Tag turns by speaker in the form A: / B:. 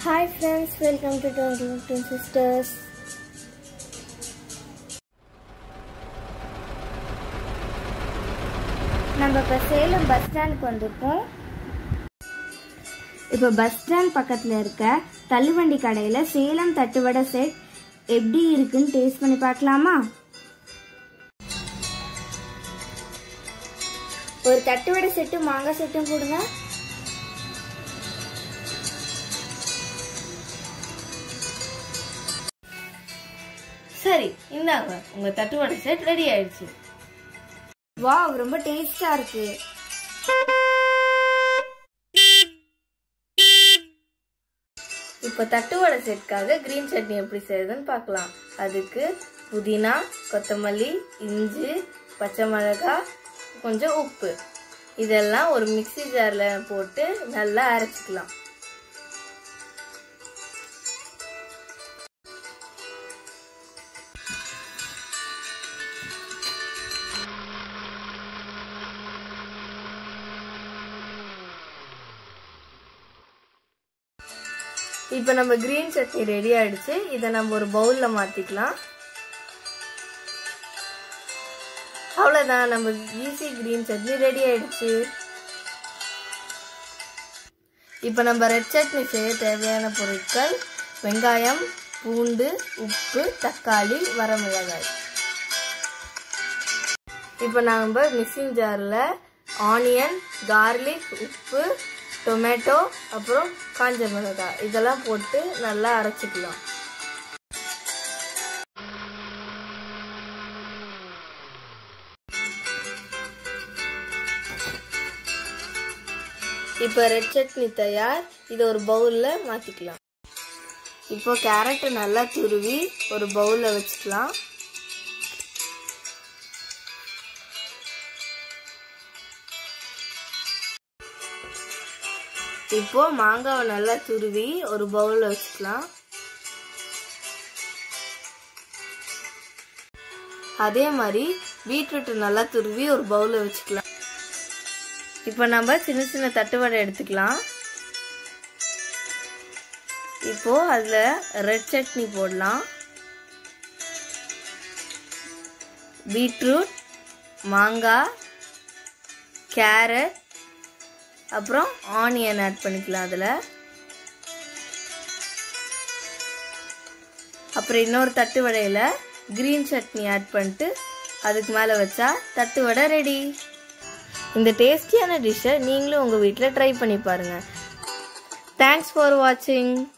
A: hi friends welcome to twenty sisters நம்ம இப்போ Salem bus ஸ்டாண்டுக்கு வந்திருக்கோம் இப்போ பஸ் ஸ்டாண்ட் பக்கத்தில் இருக்க தள்ளுவண்டி கடையில் சேலம் தட்டுவடை செட் எப்படி இருக்குன்னு டேஸ்ட் பண்ணி பார்க்கலாமா ஒரு தட்டுவடை செட்டும் மாங்காய் செட்டும் கொடுங்க
B: சரி இந்தாங்க உங்க தட்டுவடை செட் ரெடி ஆயிடுச்சு
A: வாவ் ரொம்ப டேஸ்டா இருக்கு
B: இப்போ தட்டுவடை செட்காக கிரீன் சட்னி எப்படி செய்யுதுன்னு பார்க்கலாம் அதுக்கு புதினா கொத்தமல்லி இஞ்சி பச்சை மிளகாய் கொஞ்சம் உப்பு இதெல்லாம் ஒரு மிக்ஸி ஜாரில் போட்டு நல்லா அரைச்சிக்கலாம் இப்போ நம்ம கிரீன் சட்னி ரெடி ஆயிடுச்சு இதை நம்ம ஒரு பவுல்ல மாத்திக்கலாம் அவ்வளோதான் நம்ம ஈஸி கிரீன் சட்னி ரெடி ஆயிடுச்சு இப்போ நம்ம ரெட் சட்னி செய்ய தேவையான பொருட்கள் வெங்காயம் பூண்டு உப்பு தக்காளி வரமிளகாய் இப்போ நம்ம மிக்சிங் ஜாரில் ஆனியன் கார்லிக் உப்பு டொமேட்டோ அப்புறம் காஞ்ச மிளகாய் இதெல்லாம் போட்டு நல்லா அரைச்சிக்கலாம் இப்போ ரெட் சட்னி தயார் இதை ஒரு பவுலில் மாற்றிக்கலாம் இப்போ கேரட்டை நல்லா துருவி ஒரு பவுலில் வச்சுக்கலாம் இப்போ மாங்காவை நல்லா துருவி ஒரு பவுல்ல வச்சுக்கலாம் அதே மாதிரி பீட்ரூட் நல்லா துருவி ஒரு பவுல்ல வச்சுக்கலாம் இப்போ நம்ம சின்ன சின்ன தட்டுவடை எடுத்துக்கலாம் இப்போ அதுல ரெட் சட்னி போடலாம் பீட்ரூட் மாங்காய் கேரட் அப்புறம் ஆனியன் ஆட் பண்ணிக்கலாம் அதில் அப்புறம் இன்னொரு தட்டு வடையில் க்ரீன் சட்னி ஆட் பண்ணிட்டு அதுக்கு மேலே வச்சா தட்டு வடை ரெடி இந்த டேஸ்டியான டிஷ்ஷை நீங்களும் உங்கள் வீட்டில் ட்ரை பண்ணி பாருங்கள் தேங்க்ஸ் ஃபார் வாட்சிங்